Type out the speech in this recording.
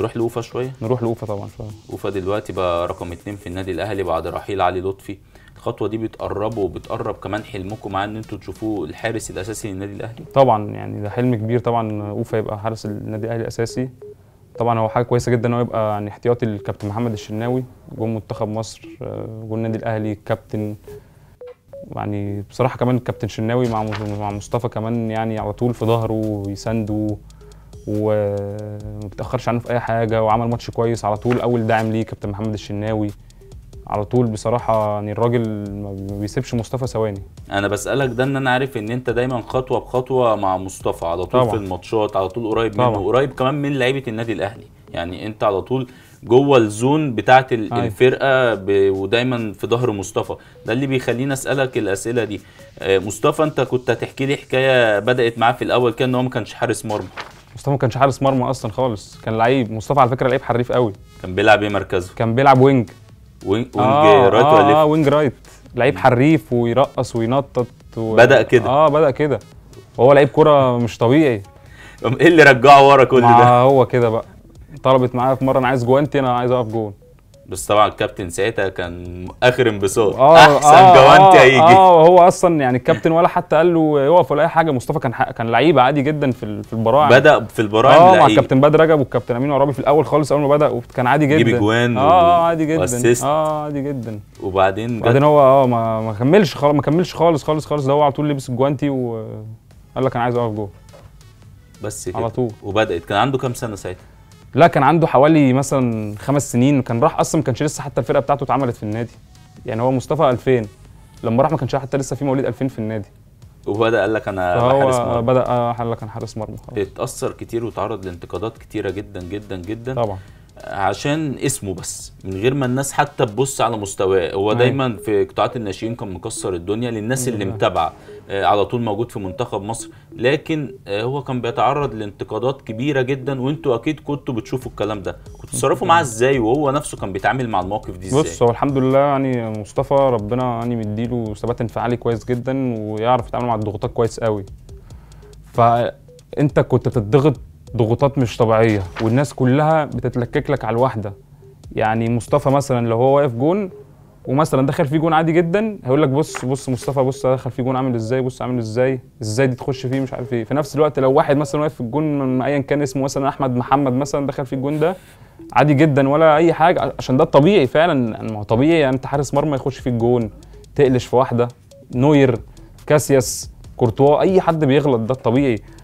نروح لوفا شويه نروح لاوفا طبعا شويه وفا دلوقتي بقى رقم اتنين في النادي الاهلي بعد رحيل علي لطفي الخطوه دي بتقربوا وبتقرب كمان حلمكم معاه ان انتوا تشوفوه الحارس الاساسي للنادي الاهلي طبعا يعني ده حلم كبير طبعا اوفا يبقى حارس النادي الاهلي الاساسي طبعا هو حاجه كويسه جدا ان هو يبقى يعني احتياطي للكابتن محمد الشناوي جون منتخب مصر آه، جون النادي الاهلي كابتن يعني بصراحه كمان الكابتن شناوي مع مع مصطفى كمان يعني على طول في ظهره ويسانده وما بيتاخرش عنه في اي حاجه وعمل ماتش كويس على طول اول داعم ليه كابتن محمد الشناوي على طول بصراحه يعني الراجل ما بيسيبش مصطفى ثواني انا بسالك ده ان انا عارف ان انت دايما خطوه بخطوه مع مصطفى على طول طبعا. في الماتشات على طول قريب منه طبعا. قريب كمان من لعيبه النادي الاهلي يعني انت على طول جوه الزون بتاعه ال- أيوة. الفرقه ب... ودايما في ظهر مصطفى ده اللي بيخليني اسالك الاسئله دي آه، مصطفى انت كنت هتحكي لي حكايه بدات معاه في الاول كان ان هو ما كانش حارس مرمى مصطفى ما كانش حارس مرمى اصلا خالص كان لعيب مصطفى على فكره لعيب حريف قوي كان بيلعب ايه مركزه كان بيلعب وينج وينج وينج آه رايت آه ولا ليفت اه وينج رايت لعيب حريف ويرقص وينطط و... بدأ كده. اه بدا كده وهو لعيب كرة مش طبيعي طب ايه اللي رجعه ورا كل مع ده هو كده بقى طلبت معايا في مره انا عايز جوانتي انا عايز اقف جون بس طبعا الكابتن ساعتها كان اخر انبساط اه احسن آه جوانتي آه هيجي اه هو اصلا يعني الكابتن ولا حتى قال له يقف ولا اي حاجه مصطفى كان ح... كان لعيب عادي جدا في ال- في البراعم بدا في البراعم اه مع لعيب. الكابتن بدر رجب والكابتن امين عرابي في الاول خالص اول ما بدا وكان عادي جدا يجيب اجوان اه و- اه عادي جدا واسيست. اه عادي جدا وبعدين جت بعدين هو اه ما ما كملش خالص ما كملش خالص خالص خالص ده هو على طول لبس الجوانتي وقال لك انا عايز اقف جوه بس كده على طول وبدات كان عنده كام سنه ساعتها لا كان عنده حوالي مثلا خمس سنين كان راح اصلا ما كانش لسه حتى الفرقه بتاعته اتعملت في النادي يعني هو مصطفى 2000 لما راح ما كانش حتى لسه في مواليد 2000 في النادي وبدا قال لك انا حارس فهو مرمى بدا اه قال لك انا حارس مرمى خلاص اتاثر كتير وتعرض لانتقادات كتيره جدا جدا جدا طبعا عشان اسمه بس من غير ما الناس حتى تبص على مستواه هو أيوة. دايما في قطاعات الناشئين كان مكسر الدنيا للناس اللي أيوة. متابعه آه، على طول موجود في منتخب مصر لكن آه، هو كان بيتعرض لانتقادات كبيره جدا وانتوا اكيد كنتوا بتشوفوا الكلام ده كنتوا بتتصرفوا معاه ازاي وهو نفسه كان بيتعامل مع المواقف دي ازاي بص هو الحمد لله يعني مصطفى ربنا يعني مديله ثبات انفعالي كويس جدا ويعرف يتعامل مع الضغوطات كويس قوي فانت كنت بتضغط ضغوطات مش طبيعيه والناس كلها بتتلكك لك على الواحده يعني مصطفى مثلا لو هو واقف جون ومثلا دخل فيه جون عادي جدا هيقول لك بص بص مصطفى بص دخل فيه جون عامل ازاي بص عامل ازاي ازاي دي تخش فيه مش عارف ايه في نفس الوقت لو واحد مثلا واقف في الجون من ايا كان اسمه مثلا احمد محمد مثلا دخل في الجون ده عادي جدا ولا اي حاجه عشان ده الطبيعي فعلا يعني ما هو طبيعي يعني انت حارس مرمى يخش في الجون تقلش في واحده نوير كاسياس كورتوا اي حد بيغلط ده الطبيعي